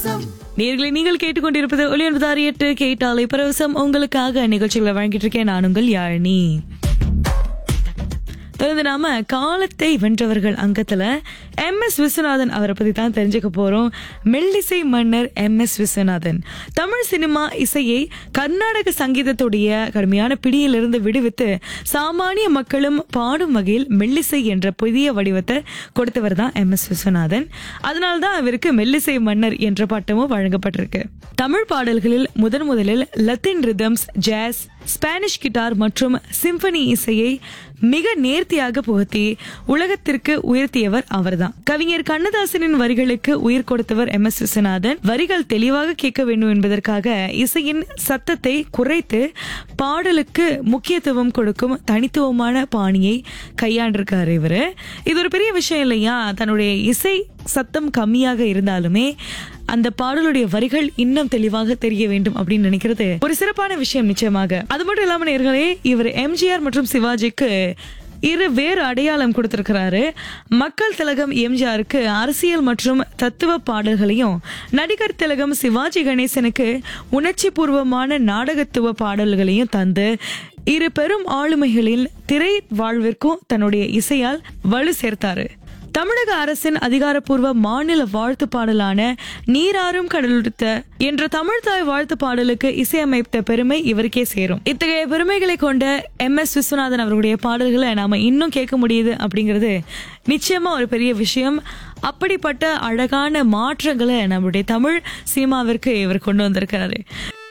நேர்களை நீங்கள் கேட்டுக்கொண்டிருப்பது ஒளி ஒன்பதாறு எட்டு கேட்டாலை பரவசம் உங்களுக்காக நிகழ்ச்சிகளை வழங்கிட்டு இருக்கேன் நான் உங்கள் யாழினி தொடர்ந்து நாம காலத்தை வென்றவர்கள் அங்கத்துல எம் எஸ் விஸ்வநாதன் அவரை பத்தி தான் தெரிஞ்சுக்க போறோம் மெல்லிசை மன்னர் M S Viswanathan Tamil cinema இசையை கர்நாடக சங்கீதத்துடைய கடுமையான பிடியிலிருந்து விடுவித்து சாமானிய மக்களும் பாடும் வகையில் மெல்லிசை என்ற புதிய வடிவத்தை கொடுத்தவர் தான் எம் எஸ் விஸ்வநாதன் அதனால தான் அவருக்கு மெல்லிசை மன்னர் என்ற பட்டமும் வழங்கப்பட்டிருக்கு தமிழ் பாடல்களில் முதன் முதலில் Latin rhythms jazz Spanish guitar மற்றும் சிம்பனி இசையை மிக நேர்த்தியாக புகுத்தி உலகத்திற்கு உயர்த்தியவர் அவர்தான் கவிஞர் கண்ணதாசனின் வரிகளுக்கு உயிர் கொடுத்தவர் எம் எஸ் விஸ்வநாதன் வரிகள் தெளிவாக கேட்க வேண்டும் என்பதற்காக இசையின் சத்தத்தை குறைத்து பாடலுக்கு முக்கியத்துவம் கொடுக்கும் தனித்துவமான பாணியை கையாண்டிருக்காரு இவரு இது ஒரு பெரிய விஷயம் இல்லையா தன்னுடைய இசை சத்தம் கம்மியாக இருந்தாலுமே அந்த பாடலுடைய வரிகள் இன்னும் தெளிவாக தெரிய வேண்டும் அப்படின்னு நினைக்கிறது ஒரு சிறப்பான விஷயம் நிச்சயமாக அது மட்டும் இல்லாம நேர்களே இவர் எம்ஜிஆர் மற்றும் சிவாஜிக்கு இரு வேறு அடையாளம் கொடுத்திருக்கிறாரு மக்கள் திலகம் எம்ஜிஆருக்கு அரசியல் மற்றும் தத்துவ பாடல்களையும் நடிகர் திலகம் சிவாஜி கணேசனுக்கு உணர்ச்சி பூர்வமான நாடகத்துவ பாடல்களையும் தந்து இரு பெரும் ஆளுமைகளின் திரை வாழ்விற்கும் தன்னுடைய இசையால் வலு சேர்த்தாரு தமிழக அரசின் அதிகாரப்பூர்வ மாநில வாழ்த்து பாடலான நீராறும் கடலுடுத்த என்ற தமிழ்தாய் வாழ்த்து பாடலுக்கு இசையமைத்த பெருமை இவருக்கே சேரும் இத்தகைய பெருமைகளை கொண்ட எம் எஸ் விஸ்வநாதன் அவர்களுடைய பாடல்களை நாம இன்னும் கேட்க முடியுது அப்படிங்கிறது நிச்சயமா ஒரு பெரிய விஷயம் அப்படிப்பட்ட அழகான மாற்றங்களை நம்முடைய தமிழ் சினிமாவிற்கு இவர் கொண்டு வந்திருக்கிறாரு